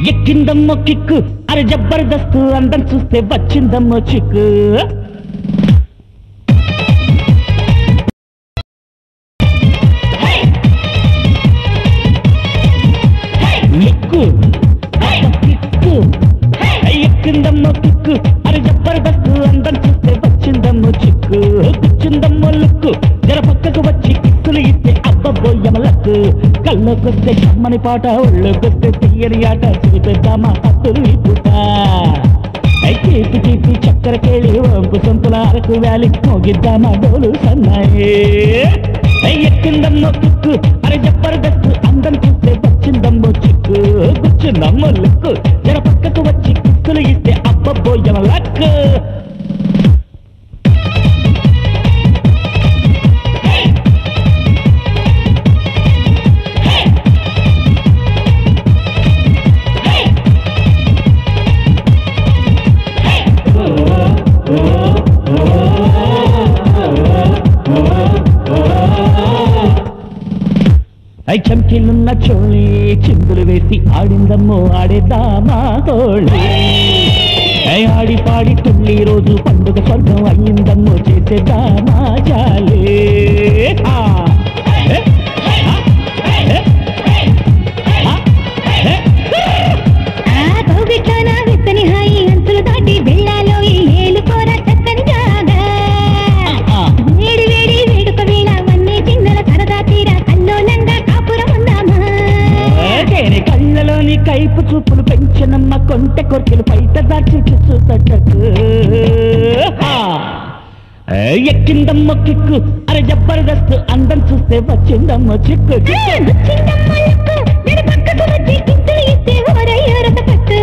ఎక్కిందమ్మో kick అరే జబర్దస్త్ అందం చూస్తే వచ్చిందమ్మో చిక్కు ఎక్కు కిక్కు ఎక్కిందమ్మో కిక్కు అరే జబర్దస్త్ అందం చూస్తే వచ్చిందమ్మో చిక్కు కూర్చుందమ్మో లుక్కు జర పక్కకు వచ్చి కిక్కులు ఇస్తే అబ్బబోయమలకు కళ్ళకొస్తే కమ్మని పాట ఒళ్ళకొస్తే తీయని ఆట చూపెద్దామా హత్తులు ఈ పూట తీపి తీపి చక్కెర కేళి వంపు సొంపుల అరకు వ్యాలి మోగిద్దామా డోలు సన్నాయి ఎక్కిందమ్మో కిక్కు అరే జబర్దస్త్ అందం చూస్తే వచ్చిందమ్మో చిక్కు కూర్చుందమ్మో లుక్కు జర పక్కకు వచ్చి కిక్కులు ఇస్తే అబ్బబోయమ లక్కు ఐ చంకిలున్న చోళి చిందులు వేసి ఆడిందమ్మో ఆడేద్దామా హోళి ఐ ఆడి పాడి తుళ్ళి రోజు పండుగ స్వర్గం అయ్యిందమ్మో చేసేద్దామా జాలే ఆ. ఏ? ఆ? ఏ? ఆ? ఏ? ఆ కౌగిట్లోన విత్తని హాయి అంచులు దాటి వెళ్ళాలో ఈ ఏలుకోర చక్కని జాగా ఆ. వేడి వేడి వేడుక వేళ వన్నీ చిన్నల సరదా తీర కల్లోలంగా కాపురం ఉందామా తేనె కళ్ళలోని కైపు చూపులు పెంచనమ్మ కొంటె కొరికెలు బయట దాచి చూసటకు ఎక్కిందమ్మ కిక్కు అరే జబర్దస్త్ అందం చూస్తే వచ్చిందమ్మ చిక్కు చిక్కు చిన్నమ్మ లక్కు నడి పక్కకు వచ్చి కిక్కులు ఇస్తే ఓరయ్యో రసపట్టు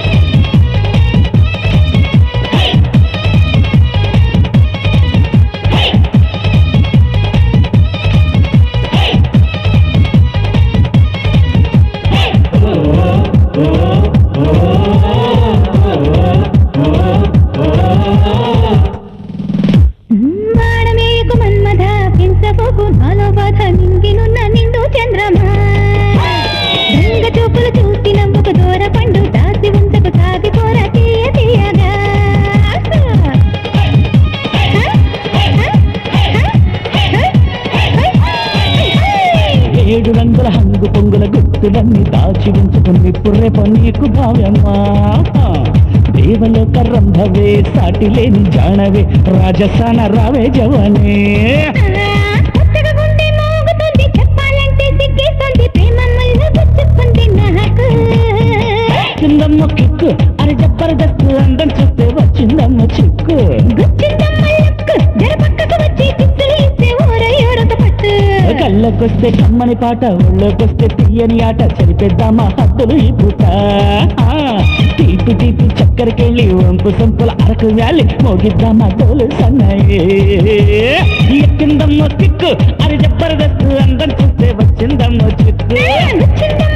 మాడమేయకు మన్మథ పెంచబోకు నాలో బాధ నింగినున్న నిండు చంద్రమా రంగ చూపులు చూసి నవ్వుకు దూర పండు దాసి ఉంచకు సాగిపోర తీయ తీయగా ఏడు రంగుల హంగు పొంగుల గుర్తులన్నీ దాచి ఉంచుకుని పుర్రెప నీకు భావ్యమ్మా దేవలోక రంభవే సాటి లేని జానవే రాజసాన రావే జవనే కొత్తగా గుండె మోగుతుంది చెప్పాలంటే సిగ్గేస్తుంది ప్రేమ ముళ్ళు గుచ్చుకుంది నాకు కిందమ్మ కిక్కు అరే జబర్దస్త్ అందం చూస్తే వచ్చిందమ్మ చిక్కు గుచ్చిందమ్మ లక్కు జర పక్కకు వచ్చి కిక్కులు ఇస్తే ఓరయ్యో రసపట్టు కళ్ళకొస్తే కమ్మని పాట ఒళ్ళకొస్తే తీయని ఆట చరిపేద్దామా హద్దులు ఈ పూట ఆ, తీపి తీపి చక్కెరకెళ్ళి వంపు సంపుల అరకు వ్యాలి మోగిద్దామా డోలు సన్నాయి ఎక్కిందమ్మ కిక్కు అరే జబర్దస్త్ అందం చూస్తే వచ్చిందమ్మ చిక్కు గుచ్చిందమ్మ